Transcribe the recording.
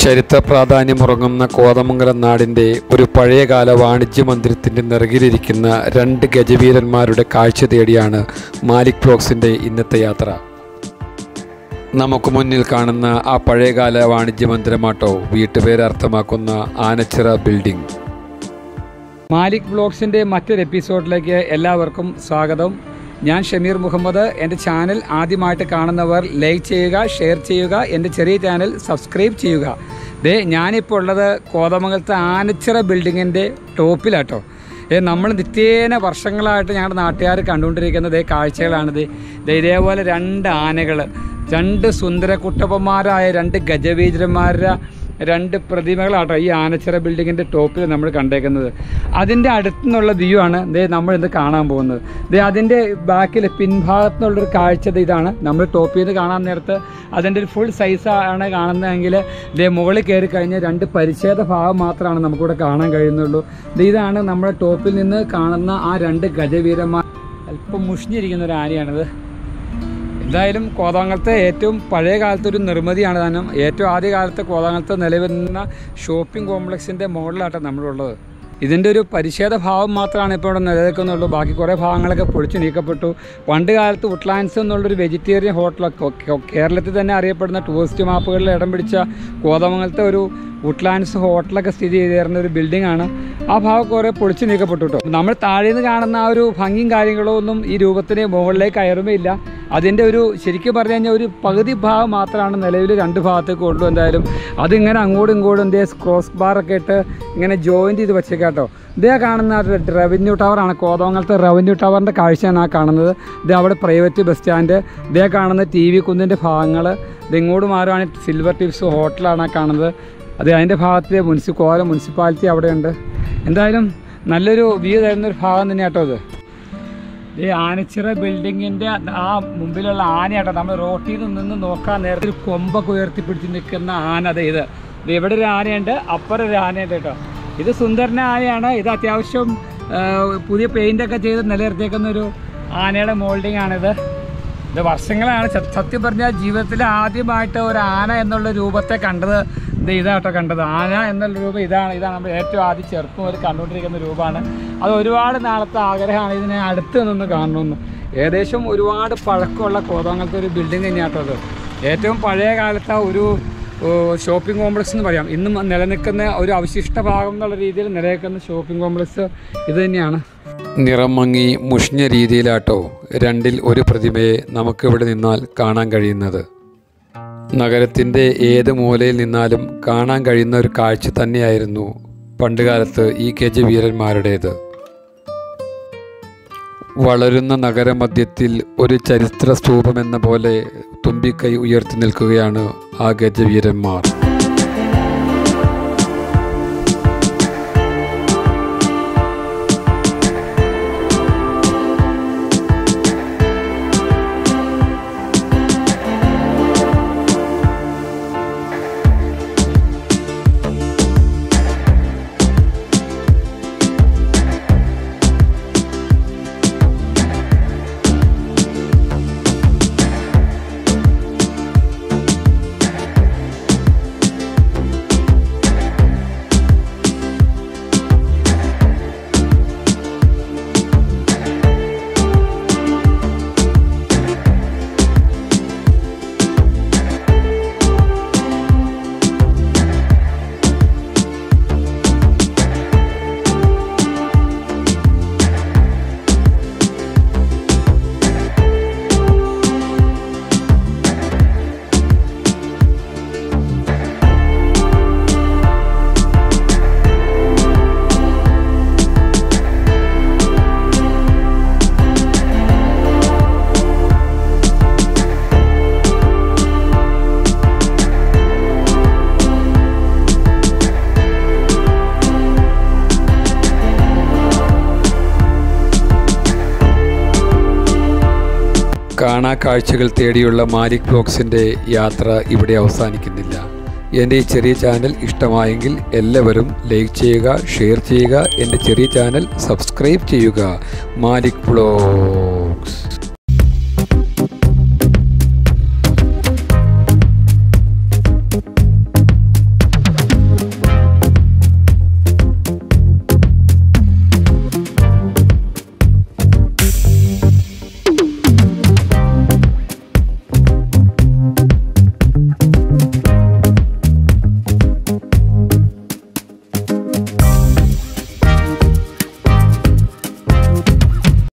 ചരിത്ര പ്രാധാന്യമുറങ്ങുന്ന കോതമംഗലം നാടിൻ്റെ ഒരു പഴയകാല വാണിജ്യ മന്ദിരത്തിൻ്റെ നിറകിലിരിക്കുന്ന രണ്ട് ഗജവീരന്മാരുടെ കാഴ്ച തേടിയാണ് മാലിക് ബ്ലോക്സിൻ്റെ ഇന്നത്തെ യാത്ര നമുക്ക് മുന്നിൽ കാണുന്ന ആ പഴയകാല വാണിജ്യ മന്ദിരമാട്ടോ വീട്ടുപേര് അർത്ഥമാക്കുന്ന ആനച്ചിറ ബിൽഡിംഗ് മാലിക് ബ്ലോഗ്സിൻ്റെ മറ്റൊരു എപ്പിസോഡിലേക്ക് എല്ലാവർക്കും സ്വാഗതം ഞാൻ ഷമീർ മുഹമ്മദ് എൻ്റെ ചാനൽ ആദ്യമായിട്ട് കാണുന്നവർ ലൈക്ക് ചെയ്യുക ഷെയർ ചെയ്യുക എൻ്റെ ചെറിയ ചാനൽ സബ്സ്ക്രൈബ് ചെയ്യുക ദേ ഞാനിപ്പോൾ ഉള്ളത് കോതമംഗലത്തെ ആനച്ചിറ ബിൽഡിങ്ങിൻ്റെ ടോപ്പിലാട്ടോ ഏ നമ്മൾ നിത്യേന വർഷങ്ങളായിട്ട് ഞങ്ങളുടെ നാട്ടുകാർ കണ്ടുകൊണ്ടിരിക്കുന്ന ദേ കാഴ്ചകളാണിത് ദേ ഇതേപോലെ രണ്ട് ആനകൾ രണ്ട് സുന്ദര കുട്ടപ്പന്മാരായ രണ്ട് ഗജവീരന്മാരുടെ രണ്ട് പ്രതിമകളാട്ടോ ഈ ആനച്ചിറ ബിൽഡിങ്ങിൻ്റെ ടോപ്പിൽ നമ്മൾ കണ്ടേക്കുന്നത് അതിൻ്റെ അടുത്തു നിന്നുള്ള വ്യൂ ആണ് ദേ നമ്മൾ ഇന്ന് കാണാൻ പോകുന്നത് ദേ അതിൻ്റെ ബാക്കിൽ പിൻഭാഗത്തു നിന്നുള്ളൊരു കാഴ്ച ദേ ഇതാണ് നമ്മൾ ടോപ്പിൽ നിന്ന് കാണാൻ നേരത്ത് അതിൻ്റെ ഒരു ഫുൾ സൈസ് ആണ് കാണുന്നതെങ്കിൽ ദേ മുകളിൽ കയറി കഴിഞ്ഞാൽ രണ്ട് പരിച്ഛേദ ഭാഗം മാത്രമാണ് നമുക്കിവിടെ കാണാൻ കഴിയുന്നുള്ളൂ ദേ ഇതാണ് നമ്മുടെ ടോപ്പിൽ നിന്ന് കാണുന്ന ആ രണ്ട് ഗജവീരന്മാർ അല്പം മുഷിഞ്ഞിരിക്കുന്ന ഒരു ആനയാണിത് എന്തായാലും കോതാങ്കലത്തെ ഏറ്റവും പഴയ കാലത്തെ ഒരു നിർമ്മിതിയാണ് താനും ഏറ്റവും ആദ്യ കാലത്തെ കോതാങ്കലത്ത് നിലവിലുന്ന ഷോപ്പിംഗ് കോംപ്ലക്സിൻ്റെ മുകളിലാട്ടോ നമ്മളുള്ളത് ഇതിൻ്റെ ഒരു പരിച്ഛേദ ഭാവം മാത്രമാണ് ഇപ്പോൾ ഇവിടെ നിലനിൽക്കുന്നുള്ളൂ ബാക്കി കുറേ ഭാഗങ്ങളൊക്കെ പൊളിച്ചു നീക്കപ്പെട്ടു പണ്ട് കാലത്ത് ഉട്ട്ലാൻഡ്സ് എന്നുള്ളൊരു വെജിറ്റേറിയൻ ഹോട്ടലൊക്കെ കേരളത്തിൽ തന്നെ അറിയപ്പെടുന്ന ടൂറിസ്റ്റ് മാപ്പുകളിൽ ഇടം പിടിച്ച കോതമംഗലത്തെ ഒരു വുഡ്ലാൻഡ്സ് ഹോട്ടലൊക്കെ സ്ഥിതി ചെയ്തിരുന്ന ഒരു ബിൽഡിംഗ് ആണ് ആ ഭാഗം കുറേ പൊളിച്ചു നീക്കപ്പെട്ടു കേട്ടോ നമ്മൾ താഴെ നിന്ന് കാണുന്ന ആ ഒരു ഭംഗിയും കാര്യങ്ങളോ ഒന്നും ഈ രൂപത്തിന് മുകളിലേക്ക് കയറുമേയില്ല അതിൻ്റെ ഒരു ശരിക്കും പറഞ്ഞു കഴിഞ്ഞാൽ ഒരു പകുതി ഭാഗം മാത്രമാണ് നിലവിൽ രണ്ട് ഭാഗത്തേക്ക് ഉള്ളൂ എന്തായാലും അതിങ്ങനെ അങ്ങോട്ടും ഇങ്ങോട്ടും എന്തേ ക്രോസ് ബാറൊക്കെ ഇട്ട് ഇങ്ങനെ ജോയിൻറ്റ് ചെയ്ത് വെച്ചേക്കാട്ടോ ഇതേ കാണുന്ന റവന്യൂ ടവറാണ് കോതമംഗലത്തെ റവന്യൂ ടവറിൻ്റെ കാഴ്ചയാണ് ആ കാണുന്നത് ഇത് അവിടെ പ്രൈവറ്റ് ബസ് സ്റ്റാൻഡ് ഇതേ കാണുന്ന ടി വി കുന്നിൻ്റെ ഭാഗങ്ങൾ ഇത് ഇങ്ങോട്ട് മാറുകയാണെങ്കിൽ സിൽവർ ടിപ്സ് ഹോട്ടലാണ് ആ കാണുന്നത് അത് അതിൻ്റെ ഭാഗത്ത് മുനിസി കോലം മുനിസിപ്പാലിറ്റി അവിടെയുണ്ട് എന്തായാലും നല്ലൊരു വ്യൂ തരുന്ന ഒരു ഭാഗം തന്നെയാട്ടോ ഇത് ഈ ആനച്ചിറ ബിൽഡിങ്ങിൻ്റെ ആ മുമ്പിലുള്ള ആനയാട്ടോ നമ്മൾ റോട്ടിൽ നിന്ന് നിന്ന് നോക്കാൻ നേരത്തെ ഒരു കൊമ്പൊക്കെ ഉയർത്തിപ്പിടിച്ച് നിൽക്കുന്ന ആന അതെ ഇത് ഇത് ഇവിടെ ഒരു ആനയുണ്ട് അപ്പുറം ഒരു ആനയുണ്ട് കേട്ടോ ഇത് സുന്ദരന ആനയാണ് ഇത് അത്യാവശ്യം ആ, പുതിയ പെയിൻ്റൊക്കെ ചെയ്ത് നിലനിർത്തിയേക്കുന്ന ഒരു ആനയുടെ മോൾഡിംഗ് ആണിത് ഇത് വർഷങ്ങളാണ് സ- സത്യം പറഞ്ഞാൽ ജീവിതത്തിൽ ആദ്യമായിട്ട് ഒരു ആന എന്നുള്ള രൂപത്തെ കണ്ടത് ഇത് ഇതാട്ടോ കണ്ടത് ആന എന്നുള്ള രൂപം ഇതാണ് ഇതാണ് നമ്മൾ ഏറ്റവും ആദ്യം ചെറുപ്പം മുതൽ കണ്ടുകൊണ്ടിരിക്കുന്ന രൂപമാണ് അത് ഒരുപാട് നാളത്തെ ആഗ്രഹമാണ് ഇതിനെ അടുത്ത് നിന്ന് കാണണമെന്ന് ഏകദേശം ഒരുപാട് പഴക്കമുള്ള കോതമംഗലത്തെ ഒരു ബിൽഡിംഗ് തന്നെയാട്ടോ അത് ഏറ്റവും പഴയ കാലത്തെ ഒരു ഷോപ്പിംഗ് കോംപ്ലക്സ് എന്ന് പറയാം ഇന്നും നിലനിൽക്കുന്ന ഒരു അവശിഷ്ട ഭാഗം എന്നുള്ള രീതിയിൽ നിലനിൽക്കുന്ന ഷോപ്പിംഗ് കോംപ്ലക്സ് ഇത് തന്നെയാണ് നിറം മങ്ങി മുഷിഞ്ഞ രീതിയിലാട്ടോ രണ്ടിൽ ഒരു പ്രതിമയെ നമുക്കിവിടെ നിന്നാൽ കാണാൻ കഴിയുന്നത് നഗരത്തിൻ്റെ ഏത് മൂലയിൽ നിന്നാലും കാണാൻ കഴിയുന്ന ഒരു കാഴ്ച തന്നെയായിരുന്നു പണ്ടുകാലത്ത് ഈ ഗജവീരന്മാരുടേത് വളരുന്ന നഗരമധ്യത്തിൽ ഒരു ചരിത്ര സ്തൂപമെന്ന പോലെ തുമ്പിക്കൈ ഉയർത്തി നിൽക്കുകയാണ് ആ ഗജവീരന്മാർ കാണാ കാഴ്ചകൾ തേടിയുള്ള മാലിക് ബ്ലോഗ്സിൻ്റെ യാത്ര ഇവിടെ അവസാനിക്കുന്നില്ല എൻ്റെ ഈ ചെറിയ ചാനൽ ഇഷ്ടമായെങ്കിൽ എല്ലാവരും ലൈക്ക് ചെയ്യുക ഷെയർ ചെയ്യുക എൻ്റെ ചെറിയ ചാനൽ സബ്സ്ക്രൈബ് ചെയ്യുക മാലിക് ബ്ലോഗ്